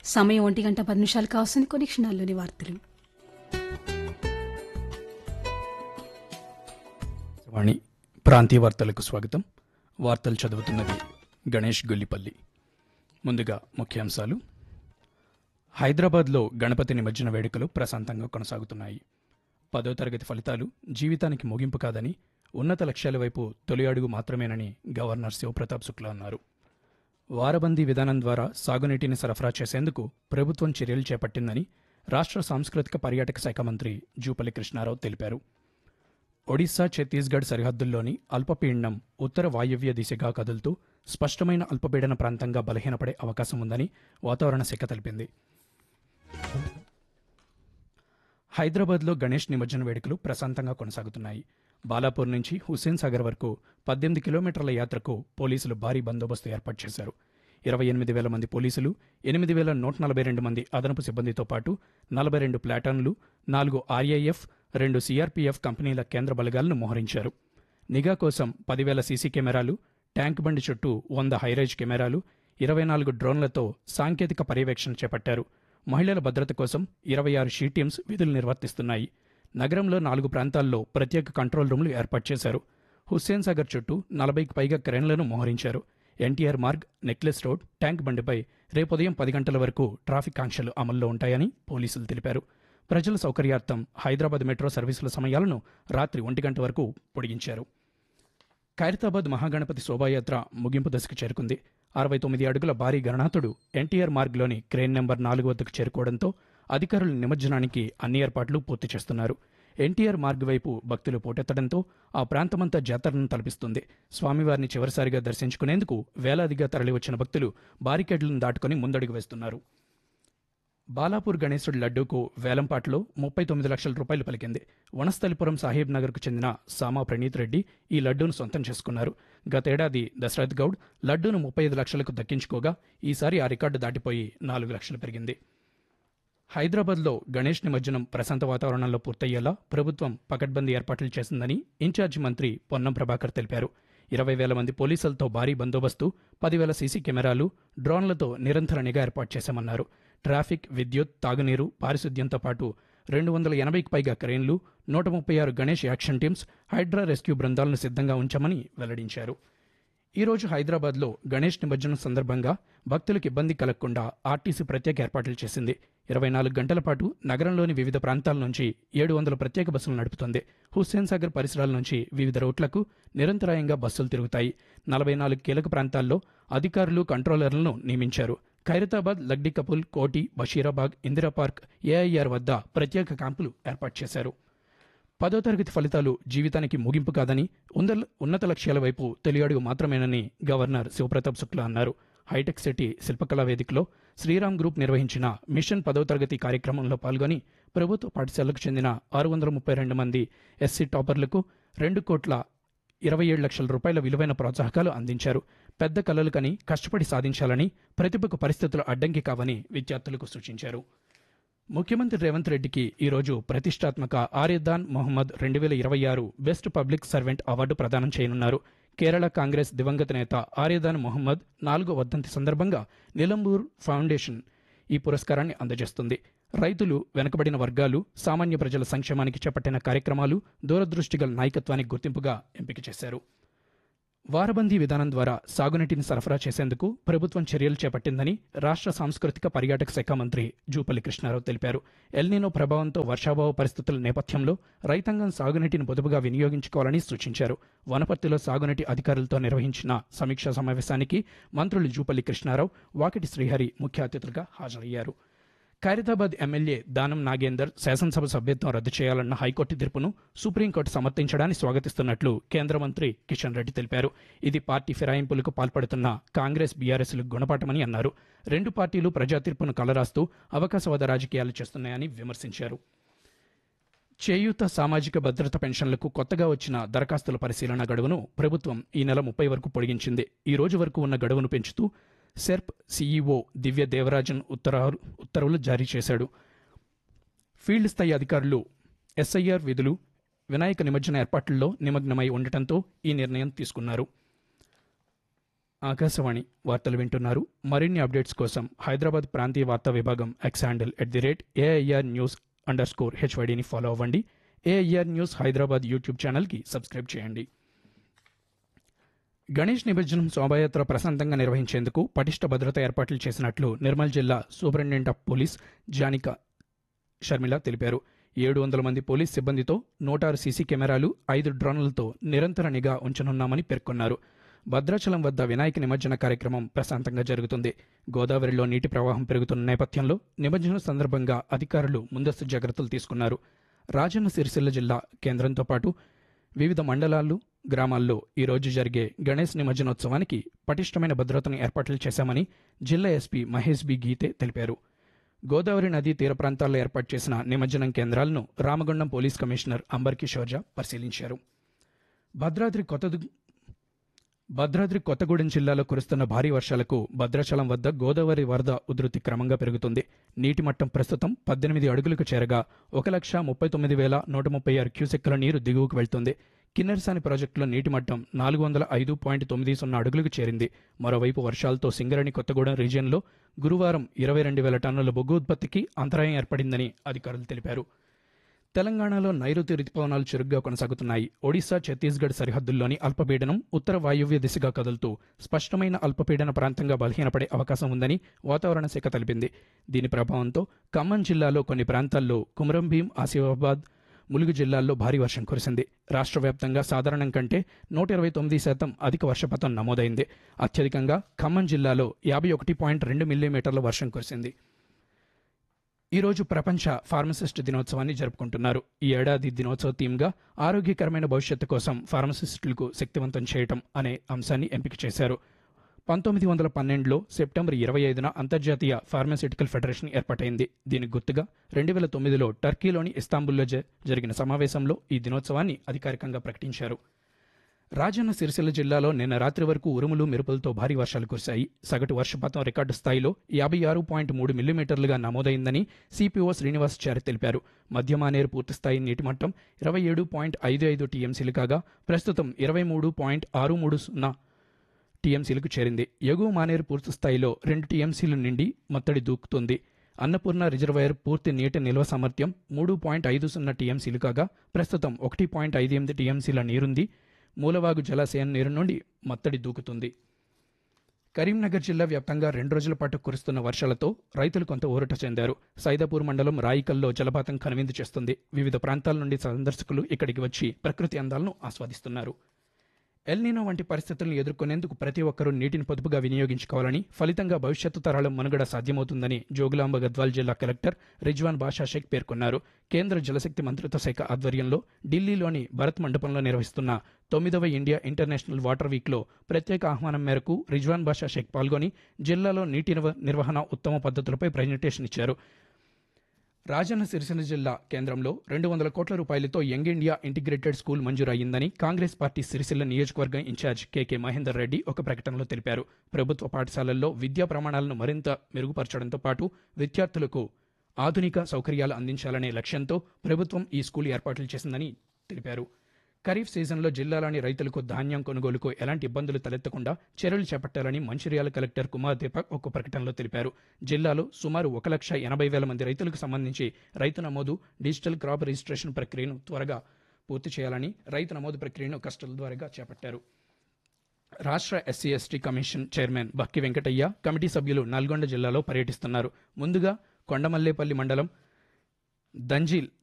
సమయం ఒంటి గంట పది నిమిషాలు కావస్తుంది కొన్ని క్షణాల్లోని వార్తలు వాణి ప్రాంతీయ వార్తలకు స్వాగతం వార్తలు చదువుతున్నది గణేష్ గొల్లిపల్లి ముందుగా ముఖ్యాంశాలు హైదరాబాద్లో గణపతి నిమజ్జన వేడుకలు ప్రశాంతంగా కొనసాగుతున్నాయి పదో తరగతి ఫలితాలు జీవితానికి ముగింపు కాదని ఉన్నత లక్ష్యాల వైపు తొలి అడుగు మాత్రమేనని గవర్నర్ శివప్రతాప్ శుక్లా అన్నారు వారబందీ విధానం ద్వారా సాగునీటిని సరఫరా చేసేందుకు ప్రభుత్వం చర్యలు చేపట్టిందని రాష్ట్ర సాంస్కృతిక పర్యాటక శాఖ మంత్రి జూపల్లి కృష్ణారావు తెలిపారు ఒడిశా ఛత్తీస్గఢ్ సరిహద్దుల్లోని అల్పపీడనం ఉత్తర వాయువ్య దిశగా కదులుతూ స్పష్టమైన అల్పపీడన ప్రాంతంగా బలహీనపడే అవకాశం ఉందని వాతావరణ శాఖ తెలిపింది హైదరాబాద్లో గణేష్ నిమజ్జన వేడుకలు ప్రశాంతంగా కొనసాగుతున్నాయి బాలాపూర్ నుంచి హుస్సేన్ సాగర్ వరకు పద్దెనిమిది కిలోమీటర్ల యాత్రకు పోలీసులు భారీ బందోబస్తు ఏర్పాటు చేశారు ఇరవై ఎనిమిది వేల మంది పోలీసులు ఎనిమిది వేల నూట నలభై రెండు మంది అదనపు సిబ్బందితో పాటు నలభై రెండు ప్లాటాన్లు నాలుగు ఆర్ఐఎఫ్ రెండు సిఆర్పీఎఫ్ కంపెనీల కేంద్ర బలగాలను మోహరించారు నిఘా కోసం పదివేల సీసీ కెమెరాలు ట్యాంక్ బండి చుట్టూ వంద హైరేజ్ కెమెరాలు ఇరవై నాలుగు డ్రోన్లతో సాంకేతిక పర్యవేక్షణ చేపట్టారు మహిళల భద్రత కోసం ఇరవై ఆరు షీ టీమ్స్ విధులు నిర్వర్తిస్తున్నాయి నగరంలో నాలుగు ప్రాంతాల్లో ప్రత్యేక కంట్రోల్ రూమ్లు ఏర్పాటు చేశారు హుస్సేన్ సాగర్ చుట్టూ నలభైకి పైగా క్రెన్లను మోహరించారు NTR Marg Necklace Road Tank బండిపై రేపు ఉదయం పది గంటల వరకు ట్రాఫిక్ ఆంక్షలు అమల్లో ఉంటాయని పోలీసులు తెలిపారు ప్రజల సౌకర్యార్థం హైదరాబాద్ మెట్రో సర్వీసుల సమయాలను రాత్రి ఒంటి గంట వరకు పొడిగించారు ఖైరతాబాద్ మహాగణపతి శోభాయాత్ర ముగింపు దశకు చేరుకుంది అరవై తొమ్మిది అడుగుల భారీ గణనాథుడు ఎన్టీఆర్ మార్గ్లోని క్రేన్ నెంబర్ నాలుగు వద్దకు చేరుకోవడంతో అధికారులు నిమజ్జనానికి అన్ని ఏర్పాట్లు పూర్తి చేస్తున్నారు ఎన్టీఆర్ మార్గ్ వైపు భక్తులు పోటెత్తడంతో ఆ ప్రాంతమంతా జాతరను తలపిస్తుంది స్వామివారిని చివరిసారిగా దర్శించుకునేందుకు వేలాదిగా తరలివచ్చిన భక్తులు బారికేడ్లను దాటుకుని ముందడుగు వేస్తున్నారు బాలాపూర్ గణేశుడి లడ్డూకు వేలంపాట్లో ముప్పై తొమ్మిది లక్షల రూపాయలు పలికింది వనస్థలిపురం సాహెబ్ నగర్కు చెందిన సామా ప్రణీత్ రెడ్డి ఈ లడ్డూను సొంతం చేసుకున్నారు గతేడాది దశరథ్ గౌడ్ లడ్డూను ముప్పై ఐదు లక్షలకు దక్కించుకోగా ఈసారి ఆ రికార్డు దాటిపోయి నాలుగు లక్షలు పెరిగింది హైదరాబాద్లో గణేష్ నిమజ్జనం ప్రశాంత వాతావరణంలో పూర్తయ్యేలా ప్రభుత్వం పకడ్బందీ ఏర్పాట్లు చేసిందని ఇన్ఛార్జి మంత్రి పొన్నం ప్రభాకర్ తెలిపారు ఇరవై వేల మంది పోలీసులతో భారీ బందోబస్తు పదివేల సీసీ కెమెరాలు డ్రోన్లతో నిరంతర నిఘా ఏర్పాటు చేశామన్నారు ట్రాఫిక్ విద్యుత్ తాగునీరు పారిశుద్ధ్యంతో పాటు రెండు వందల ఎనభైకి పైగా క్రెయిన్లు నూట ముప్పై ఆరు Ganesh action teams HYDRAA rescue బృందాలను సిద్ధంగా ఉంచామని వెల్లడించారు ఈ రోజు హైదరాబాద్లో గణేష్ నిమజ్జనం సందర్భంగా భక్తులకు ఇబ్బంది కలగకుండా ఆర్టీసీ ప్రత్యేక ఏర్పాట్లు చేసింది ఇరవై నాలుగు గంటల పాటు నగరంలోని వివిధ ప్రాంతాల నుంచి ఏడు వందల ప్రత్యేక బస్సులు నడుపుతుంది హుస్సేన్ సాగర్ పరిసరాల నుంచి వివిధ రూట్లకు నిరంతరాయంగా బస్సులు తిరుగుతాయి నలభై నాలుగు కీలక ప్రాంతాల్లో అధికారులు కంట్రోలర్లను నియమించారు ఖైరతాబాద్ లగ్డి కపుల్ కోటి బషీరాబాగ్ ఇందిరా పార్క్ ఏఐఆర్ వద్ద ప్రత్యేక క్యాంపులు ఏర్పాటు చేశారు పదో తరగతి ఫలితాలు జీవితానికి ముగింపు కాదని ఉందల్- ఉన్నత లక్ష్యాల వైపు తెలియడుగు మాత్రమేనని గవర్నర్ శివప్రతాప్ శుక్లా అన్నారు హైటెక్ సిటీ శిల్పకళా వేదికలో శ్రీరామ్ గ్రూప్ నిర్వహించిన మిషన్ పదో తరగతి కార్యక్రమంలో పాల్గొని ప్రభుత్వ పాఠశాలకు చెందిన ఆరు వందల ముప్పై రెండు మంది ఎస్సీ టాపర్లకు రెండు కోట్ల ఇరవై ఏడు లక్షల రూపాయల విలువైన ప్రోత్సాహకాలు అందించారు పెద్ద కలలు కని కష్టపడి సాధించాలని ప్రతిభకు పరిస్థితులు అడ్డంకి కావని విద్యార్థులకు సూచించారు ముఖ్యమంత్రి రేవంత్ రెడ్డికి ఈరోజు ప్రతిష్టాత్మక ఆర్యదాన్ మొహమ్మద్ రెండు వేల ఇరవై ఆరు బెస్ట్ పబ్లిక్ సర్వెంట్ అవార్డు ప్రదానం చేయనున్నారు కేరళ కాంగ్రెస్ దివంగత నేత ఆర్యదాన్ మొహమ్మద్ నాలుగో వర్ధంతి సందర్భంగా నిలంబూర్ ఫౌండేషన్ ఈ పురస్కారాన్ని అందజేస్తుంది రైతులు వెనుకబడిన వర్గాలు సామాన్య ప్రజల సంక్షేమానికి చేపట్టిన కార్యక్రమాలు దూరదృష్టి గల నాయకత్వానికి గుర్తింపుగా ఎంపిక చేశారు వారబందీ విధానం ద్వారా సాగునీటిని సరఫరా చేసేందుకు ప్రభుత్వం చర్యలు చేపట్టిందని రాష్ట్ర సాంస్కృతిక పర్యాటక శాఖ మంత్రి జూపల్లి కృష్ణారావు తెలిపారు ఎల్నినో ప్రభావంతో వర్షాభావ పరిస్థితుల నేపథ్యంలో రైతాంగం సాగునీటిని పొదుపుగా వినియోగించుకోవాలని సూచించారు వనపర్తిలో సాగునీటి అధికారులతో నిర్వహించిన సమీక్షా సమావేశానికి మంత్రులు జూపల్లి కృష్ణారావు వాకిటి శ్రీహరి ముఖ్య అతిథులుగా హాజరయ్యారు ఖైరతాబాద్ ఎమ్మెల్యే దానం నాగేందర్ శాసనసభ సభ్యత్వం రద్దు చేయాలన్న హైకోర్టు తీర్పును సుప్రీంకోర్టు సమర్థించడాన్ని స్వాగతిస్తున్నట్లు కేంద్ర మంత్రి కిషన్ రెడ్డి తెలిపారు ఇది పార్టీ ఫిరాయింపులకు పాల్పడుతున్న కాంగ్రెస్ బీఆర్ఎస్లకు గుణపాఠమని అన్నారు రెండు పార్టీలు ప్రజా తీర్పును కలరాస్తూ అవకాశవాద రాజకీయాలు చేస్తున్నాయని విమర్శించారు చేయూత సామాజిక భద్రత పెన్షన్లకు కొత్తగా వచ్చిన దరఖాస్తుల పరిశీలన గడువును ప్రభుత్వం ఈ నెల ముప్పై వరకు పొడిగించింది ఈ రోజు వరకు ఉన్న గడువును పెంచుతూ సెర్ప్ సీఈఓ దివ్య దేవరాజన్ ఉత్తరాలు ఉత్తర్వులు జారీ చేశాడు ఫీల్డ్ స్థాయి అధికారులు ఎస్ఐఆర్ విధులు వినాయక నిమజ్జన ఏర్పాట్లలో నిమగ్నమై ఉండటంతో ఈ నిర్ణయం తీసుకున్నారు ఆకాశవాణి వార్తలు వింటున్నారు మరిన్ని అప్డేట్స్ కోసం హైదరాబాద్ ప్రాంతీయ వార్తా విభాగం X handle at the rate AIR news under score హెచ్వైడిని ఫాలో అవ్వండి ఏఐఆర్ న్యూస్ హైదరాబాద్ యూట్యూబ్ ఛానల్కి సబ్స్క్రైబ్ చేయండి గణేష్ నిమజ్జనం శోభాయాత్ర ప్రశాంతంగా నిర్వహించేందుకు పటిష్ట భద్రత ఏర్పాట్లు చేసినట్లు నిర్మల్ జిల్లా superintendent of police Janika Sharmila తెలిపారు ఏడు వందల మంది పోలీస్ సిబ్బందితో నూట ఆరు సీసీ కెమెరాలు ఐదు డ్రోన్లతో నిరంతర నిఘా ఉంచనున్నామని పేర్కొన్నారు భద్రాచలం వద్ద వినాయక నిమజ్జన కార్యక్రమం ప్రశాంతంగా జరుగుతుంది గోదావరిలో నీటి ప్రవాహం పెరుగుతున్న నేపథ్యంలో నిమజ్జనం సందర్భంగా అధికారులు ముందస్తు జాగ్రత్తలు తీసుకున్నారు రాజన్న సిరిసిల్ల జిల్లా కేంద్రంతో పాటు వివిధ మండలాలు గ్రామాల్లో ఈ రోజు జరిగే గణేష్ నిమజ్జనోత్సవానికి పటిష్టమైన భద్రతను ఏర్పాట్లు చేశామని జిల్లా ఎస్పీ మహేష్ బి గీతే తెలిపారు గోదావరి నదీ తీర ప్రాంతాల్లో ఏర్పాటు చేసిన నిమజ్జనం కేంద్రాలను రామగుండం పోలీస్ కమిషనర్ అంబర్ కిషోర్జా పరిశీలించారు భద్రాద్రి కొత్త భద్రాద్రి కొత్తగూడెం జిల్లాలో కురుస్తున్న భారీ వర్షాలకు భద్రాచలం వద్ద గోదావరి వరద ఉధృతి క్రమంగా పెరుగుతుంది నీటి మట్టం ప్రస్తుతం పద్దెనిమిది అడుగులకు చేరగా ఒక లక్ష ముప్పై తొమ్మిది వేల నూట ముప్పై ఆరు క్యూసెక్కుల నీరు దిగువకు వెళ్తుంది కిన్నెరసాని ప్రాజెక్టులో నీటి మట్టం నాలుగు వందల ఐదు పాయింట్ తొమ్మిది సున్నా అడుగులకు చేరింది మరోవైపు వర్షాలతో సింగరేణి కొత్తగూడెం రీజియన్లో గురువారం ఇరవై రెండు వేల టన్నుల బొగ్గు ఉత్పత్తికి అంతరాయం ఏర్పడిందని అధికారులు తెలిపారు తెలంగాణలో నైరుతి రుతుపవనాలు చురుగ్గా కొనసాగుతున్నాయి ఒడిశా ఛత్తీస్గఢ్ సరిహద్దుల్లోని అల్పపీడనం ఉత్తర వాయువ్య దిశగా కదులుతూ స్పష్టమైన అల్పపీడన ప్రాంతంగా బలహీనపడే అవకాశం ఉందని వాతావరణ శాఖ తెలిపింది దీని ప్రభావంతో ఖమ్మం జిల్లాలో కొన్ని ప్రాంతాల్లో కుమరం భీం ఆసిఫాబాద్ ములుగు జిల్లాల్లో భారీ వర్షం కురిసింది రాష్ట్ర వ్యాప్తంగా సాధారణం కంటే నూట ఇరవై తొమ్మిది శాతం అధిక వర్షపాతం నమోదైంది అత్యధికంగా ఖమ్మం జిల్లాలో యాభై ఒకటి పాయింట్ రెండు మిల్లీమీటర్ల వర్షం కురిసింది ఈ రోజు ప్రపంచ ఫార్మసిస్ట్ దినోత్సవాన్ని జరుపుకుంటున్నారు ఈ ఏడాది దినోత్సవ థీమ్గా ఆరోగ్యకరమైన భవిష్యత్తు కోసం ఫార్మసిస్టులకు శక్తివంతం చేయటం అనే అంశాన్ని ఎంపిక చేశారు పంతొమ్మిది వందల పన్నెండులో సెప్టెంబర్ ఇరవై ఐదున అంతర్జాతీయ ఫార్మాస్యూటికల్ ఫెడరేషన్ ఏర్పాటైంది దీనికి గుర్తుగా రెండు వేల తొమ్మిదిలో టర్కీలోని ఇస్తాంబుల్లో జ- జరిగిన సమావేశంలో ఈ దినోత్సవాన్ని అధికారికంగా ప్రకటించారు రాజన్న సిరిసిల్ల జిల్లాలో నిన్న రాత్రి వరకు ఉరుములు మెరుపులతో భారీ వర్షాలు కురిశాయి సగటు వర్షపాతం రికార్డు స్థాయిలో యాభై ఆరు పాయింట్ మూడు మిల్లీమీటర్లుగా నమోదైందని సిపిఓ శ్రీనివాస్ చారి తెలిపారు మధ్యమానేరు పూర్తిస్థాయి నీటి మట్టం ఇరవై ఏడు పాయింట్ ఐదు ఐదు టీఎంసీలు కాగా ప్రస్తుతం ఇరవై మూడు పాయింట్ ఆరు మూడు సున్నా టీఎంసీలకు చేరింది ఎగువ మానేరు పూర్తి స్థాయిలో రెండు టీఎంసీలు నిండి మత్తడి దూకుతుంది అన్నపూర్ణ రిజర్వాయర్ పూర్తి నీటి నిల్వ సామర్థ్యం మూడు పాయింట్ ఐదు సున్నా టీఎంసీలు కాగా ప్రస్తుతం ఒకటి పాయింట్ ఐదు ఎనిమిది టీఎంసీల నీరుంది మూలవాగు జలాశయం నీరు నుండి మత్తడి దూకుతుంది కరీంనగర్ జిల్లా వ్యాప్తంగా రెండు రోజుల పాటు కురుస్తున్న వర్షాలతో రైతులు కొంత ఊరట చెందారు సైదాపూర్ మండలం రాయికల్లో జలపాతం కనువిందు చేస్తుంది వివిధ ప్రాంతాల నుండి సందర్శకులు ఇక్కడికి వచ్చి ప్రకృతి అందాలను ఆస్వాదిస్తున్నారు ఎల్నీనో వంటి పరిస్థితులను ఎదుర్కొనేందుకు ప్రతి ఒక్కరూ నీటిని పొదుపుగా వినియోగించుకోవాలని ఫలితంగా భవిష్యత్తు తరాల మనుగడ సాధ్యమవుతుందని జోగులాంబ గద్వాల్ జిల్లా కలెక్టర్ రిజ్వాన్ బాషా షేక్ పేర్కొన్నారు కేంద్ర జలశక్తి మంత్రిత్వ శాఖ ఆధ్వర్యంలో ఢిల్లీలోని భరత్ మండపంలో నిర్వహిస్తున్న తొమ్మిదవ ఇండియా ఇంటర్నేషనల్ వాటర్ వీక్లో ప్రత్యేక ఆహ్వానం మేరకు రిజ్వాన్ బాషా షేక్ పాల్గొని జిల్లాలో నీటి నిర్వ- నిర్వహణ ఉత్తమ పద్ధతులపై ప్రజెంటేషన్ ఇచ్చారు రాజన్న సిరిసిల్ల జిల్లా కేంద్రంలో రెండు వందల కోట్ల రూపాయలతో యంగ్ ఇండియా ఇంటిగ్రేటెడ్ స్కూల్ మంజూరు అయ్యిందని కాంగ్రెస్ పార్టీ సిరిసిల్ల నియోజకవర్గం ఇన్ఛార్జ్ కెకే మహేందర్ రెడ్డి ఒక ప్రకటనలో తెలిపారు ప్రభుత్వ పాఠశాలల్లో విద్యా ప్రమాణాలను మరింత మెరుగుపరచడంతో పాటు విద్యార్థులకు ఆధునిక సౌకర్యాలు అందించాలనే లక్ష్యంతో ప్రభుత్వం ఈ స్కూల్ ఏర్పాట్లు చేసిందని తెలిపారు ఖరీఫ్ సీజన్లో జిల్లాలోని రైతులకు ధాన్యం కొనుగోలుకు ఎలాంటి ఇబ్బందులు తలెత్తకుండా చర్యలు చేపట్టాలని మంచిర్యాల కలెక్టర్ కుమార్ దీపక్ ఒక ప్రకటనలో తెలిపారు జిల్లాలో సుమారు ఒక లక్ష ఎనభై వేల మంది రైతులకు సంబంధించి రైతు నమోదు డిజిటల్ క్రాప్ రిజిస్ట్రేషన్ ప్రక్రియను త్వరగా పూర్తి చేయాలని రైతు నమోదు ప్రక్రియను కష్టల ద్వారా చేపట్టారు రాష్ట్ర SC ST commission chairman Bakki Venkataiah committee సభ్యులు నల్గొండ జిల్లాలో పర్యటిస్తున్నారు ముందుగా కొండమల్లేపల్లి మండలం దంజిల్